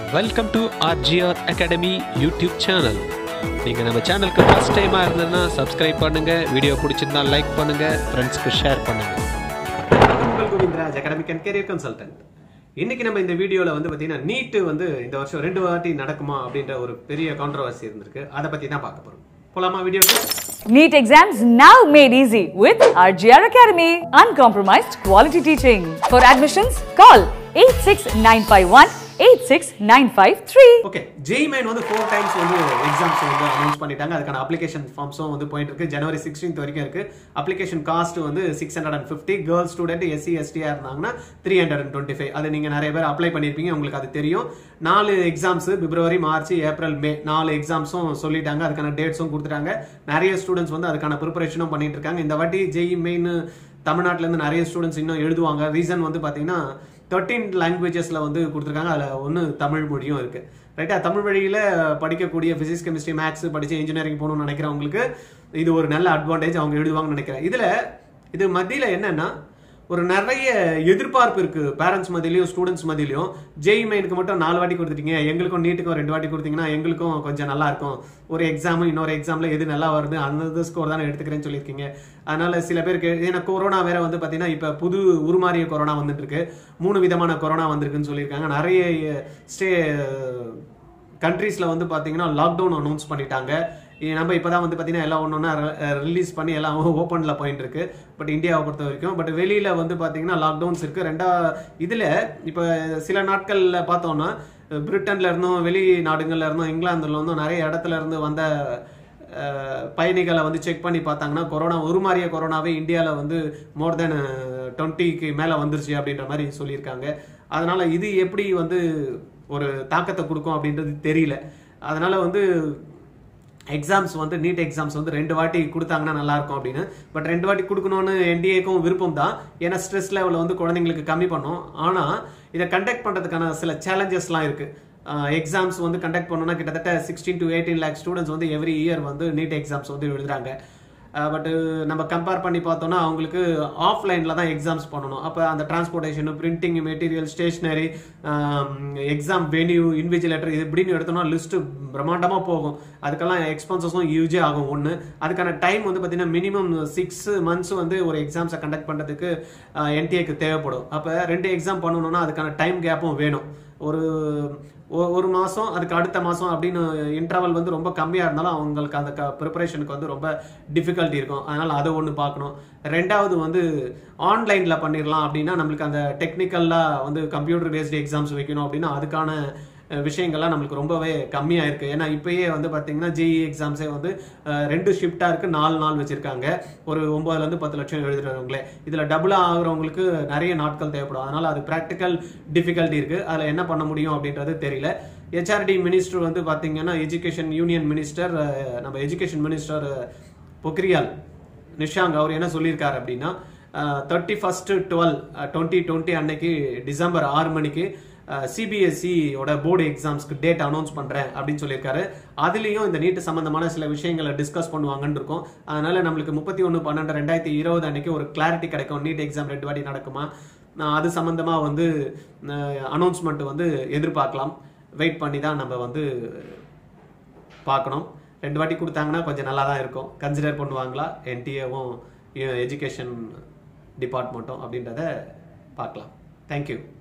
Welcome to RGR academy YouTube channel நீங்கள் நம்ம சேனலுக்கு ஃபஸ்ட் டைமாக இருந்ததுன்னா சப்ஸ்கிரைப் பண்ணுங்கள் வீடியோ பிடிச்சிருந்தா லைக் பண்ணுங்கள் ஃப்ரெண்ட்ஸ்க்கு ஷேர் பண்ணுங்கள் உங்கள் Govindaraj academic and career consultant இன்னைக்கு நம்ம இந்த வீடியோல வந்து பாத்தீங்கன்னா நீட் வந்து இந்த வருஷம் ரெண்டு வாட்டி நடக்குமா அப்படின்ற ஒரு பெரிய கான்ட்ரவர்சி இருந்திருக்கு அதை பத்தி தான் பார்க்க போறோம் போலாமா வீடியோக்கு NEET exams now made easy with RGR Academy. Uncompromised quality teaching. For admissions, call 86951 86953. Okay JEE main வந்து ஃபோர் டைம்ஸ் வந்து எக்ஸாம்ஸ் வந்து அனௌன்ஸ் பண்ணிட்டாங்க அதுக்கான அப்ளிகேஷன் ஃபார்ம்ஸும் வந்து போயிட்டு இருக்கு ஜனவரி சிக்ஸ்டீன்த் வரைக்கும் இருக்கு அப்ளிகேஷன் காஸ்ட் வந்து six hundred and fifty girls student SC எஸ்டியா இருந்தாங்கன்னா three hundred and twenty five அது நீங்க நிறைய பேர் அப்ளை பண்ணிருப்பீங்க உங்களுக்கு அது தெரியும் நாலு எக்ஸாம்ஸ் பிப்ரவரி மார்ச் ஏப்ரல் மே நாலு எக்ஸாம்ஸும் சொல்லிட்டாங்க அதுக்கான டேட்ஸும் கொடுத்துட்டாங்க நிறைய ஸ்டூடெண்ட்ஸ் வந்து அதுக்கான ப்ரிப்பரேஷனும் பண்ணிட்டு இருக்காங்க இந்த வாட்டி ஜெய் மெயின் தமிழ்நாட்டுல இருந்து நிறைய ஸ்டூடெண்ட்ஸ் இன்னும் எழுதுவாங்க ரீசன் வந்து பாத்தீங்கன்னா தேர்ட்டீன் லாங்குவேஜஸ்ல வந்து கொடுத்துருக்காங்க அதுல ஒன்று தமிழ் மொழியும் இருக்கு ரைட்டா தமிழ் வழியில படிக்கக்கூடிய பிசிக்ஸ் கெமிஸ்ட்ரி மேக்ஸ் படிச்சு இன்ஜினியரிங் போகணும்னு நினைக்கிறவங்களுக்கு இது ஒரு நல்ல அட்வான்டேஜ் அவங்க எழுதுவாங்கன்னு நினைக்கிறேன் இதுல இது மத்தியில என்னன்னா ஒரு நிறைய எதிர்பார்ப்பு இருக்கு பேரண்ட்ஸ் மத்தியிலையும் ஸ்டூடெண்ட்ஸ் மத்தியிலையும் ஜெய் மெயினுக்கு மட்டும் நாலு வாட்டி கொடுத்துட்டீங்க எங்களுக்கும் நீட்டுக்கும் ரெண்டு வாட்டி கொடுத்தீங்கன்னா எங்களுக்கும் கொஞ்சம் நல்லா இருக்கும் ஒரு எக்ஸாம் இன்னொரு எக்ஸாம்ல எது நல்லா வருது அந்த ஸ்கோர் தானே எடுத்துக்கிறேன்னு சொல்லியிருக்கீங்க அதனால சில பேருக்கு ஏன்னா கொரோனா வேற வந்து பாத்தீங்கன்னா இப்ப புது உருமாறிய கொரோனா வந்துட்டு இருக்கு மூணு விதமான கொரோனா வந்திருக்குன்னு சொல்லியிருக்காங்க நிறைய ஸ்டே கண்ட்ரீஸ்ல வந்து பாத்தீங்கன்னா லாக்டவுன் அனௌன்ஸ் பண்ணிட்டாங்க இ- நம்ம இப்பதான் வந்து பாத்தீங்கன்னா எல்லாம் ஒன்னொன்னா ரிலீஸ் பண்ணி எல்லாம் ஓப்பன்ல போயிட்டு இருக்கு பட் இந்தியாவை பொறுத்த வரைக்கும் பட் வெளியில வந்து பாத்தீங்கன்னா லாக்டவுன்ஸ் இருக்கு ரெண்டா இதுல இப்ப சில நாட்கள்ல பார்த்தோம்னா பிரிட்டன்ல இருந்தும் வெளி நாடுகள்ல இருந்தும் இங்கிலாந்துல இருந்தும் நிறைய இடத்துல இருந்து வந்த அஹ், பயணிகளை வந்து செக் பண்ணி பார்த்தாங்கன்னா கொரோனா உருமாறிய கொரோனாவே இந்தியாவில் வந்து மோர் தென் டுவெண்ட்டிக்கு மேலே வந்துருச்சு அப்படின்ற மாதிரி சொல்லியிருக்காங்க அதனால இது எப்படி வந்து ஒரு தாக்கத்தை கொடுக்கும் அப்படின்றது தெரியல அதனால வந்து எக்ஸாம்ஸ் வந்து நீட் எக்ஸாம்ஸ் வந்து ரெண்டு வாட்டி கொடுத்தாங்கன்னா நல்லா இருக்கும் அப்படின்னு பட் ரெண்டு வாட்டி கொடுக்கணும்னு என்டிஏக்கும் விருப்பம் தான் ஏன்னா ஸ்ட்ரெஸ் லெவலில் வந்து குழந்தைங்களுக்கு கம்மி பண்ணும் ஆனால் இதை கண்டக்ட் பண்ணுறதுக்கான சில சேலஞ்சஸ்லாம் இருக்கு எக்ஸாம்ஸ் வந்து கண்டக்ட் பண்ணணும்னா கிட்டத்தட்ட sixteen to eighteen lakh students வந்து எவ்ரி இயர் வந்து நீட் எக்ஸாம்ஸ் வந்து எழுதுறாங்க பட் நம்ம கம்பேர் பண்ணி பார்த்தோம்னா அவங்களுக்கு ஆஃப்லைனில் தான் எக்ஸாம்ஸ் பண்ணணும் அப்போ அந்த transportation printing material stationery exam venue invigilator இது இப்படின்னு எடுத்தோம்னா லிஸ்ட் பிரம்மாண்டமாக போகும் அதுக்கெல்லாம் எக்ஸ்பென்சஸும் யூஜே ஆகும் ஒன்று அதுக்கான டைம் வந்து பார்த்தீங்கன்னா மினிமம் சிக்ஸ் மந்த்ஸ் வந்து ஒரு எக்ஸாம்ஸை கண்டக்ட் பண்ணுறதுக்கு என்டிஏக்கு தேவைப்படும் அப்போ ரெண்டு எக்ஸாம் பண்ணணும்னா அதுக்கான டைம் கேப்பும் வேணும் ஒரு ஒ- ஒரு மாசம் அதுக்கு அடுத்த மாசம் அப்படின்னு இன்டர்வல் வந்து ரொம்ப கம்மியா இருந்தாலும் அவங்களுக்கு அந்த ப்ரிப்பரேஷனுக்கு வந்து ரொம்ப டிஃபிகல்ட்டி இருக்கும் அதனால அதை ஒன்று பார்க்கணும் ரெண்டாவது வந்து ஆன்லைன்ல பண்ணிடலாம் அப்படின்னா நம்மளுக்கு அந்த டெக்னிக்கல்லா வந்து கம்ப்யூட்டர் பேஸ்டு எக்ஸாம்ஸ் வைக்கணும் அப்படின்னா அதுக்கான அஹ், விஷயங்கள்லாம் நம்மளுக்கு ரொம்பவே கம்மியா இருக்கு ஏன்னா இப்பயே வந்து பாத்தீங்கன்னா ஜேஇ எக்ஸாம்ஸே வந்து அஹ், ரெண்டு ஷிஃப்டா இருக்கு நாலு நாள் வச்சிருக்காங்க ஒரு ஒன்பதுல இருந்து பத்து லட்சம் எழுதுறவங்களே இதுல டபுளா ஆகுறவங்களுக்கு நிறைய நாட்கள் தேவைப்படும் அதனால அது ப்ராக்டிக்கல் டிஃபிகல்ட்டி இருக்கு அதுல என்ன பண்ண முடியும் அப்படின்றது தெரியல ஹெச்ஆர்டி மினிஸ்டர் வந்து பாத்தீங்கன்னா எஜுகேஷன் யூனியன் மினிஸ்டர் நம்ம எஜுகேஷன் மினிஸ்டர் பொக்ரியால் நிஷாங்க் அவர் என்ன சொல்லியிருக்காரு அப்படின்னா thirty first twelve twenty twenty அன்னைக்கு டிசம்பர் ஆறு மணிக்கு சிபிஎஸ்சி ஓட போர்டு எக்ஸாம்ஸ்க்கு டேட் அனௌன்ஸ் பண்றேன் அப்படின்னு சொல்லியிருக்காரு அதுலயும் இந்த நீட் சம்பந்தமான சில விஷயங்களை டிஸ்கஸ் பண்ணுவாங்கன்னு இருக்கும் அதனால நம்மளுக்கு முப்பத்தி ஒன்று பன்னெண்டு ரெண்டாயிரத்தி இருபது அன்னைக்கு ஒரு கிளாரிட்டி கிடைக்கும் நீட் எக்ஸாம் ரெண்டு வாட்டி நடக்குமா அஹ் அது சம்பந்தமா வந்து அனௌன்ஸ்மெண்ட் வந்து எதிர்பார்க்கலாம் வெயிட் பண்ணி தான் நம்ம வந்து பார்க்கணும் ரெண்டு வாட்டி கொடுத்தாங்கன்னா கொஞ்சம் நல்லா தான் இருக்கும் கன்சிடர் பண்ணுவாங்களா என்டிஏவும் எஜுகேஷன் டிபார்ட்மெண்ட்டும் அப்படின்றத பார்க்கலாம் தேங்க்யூ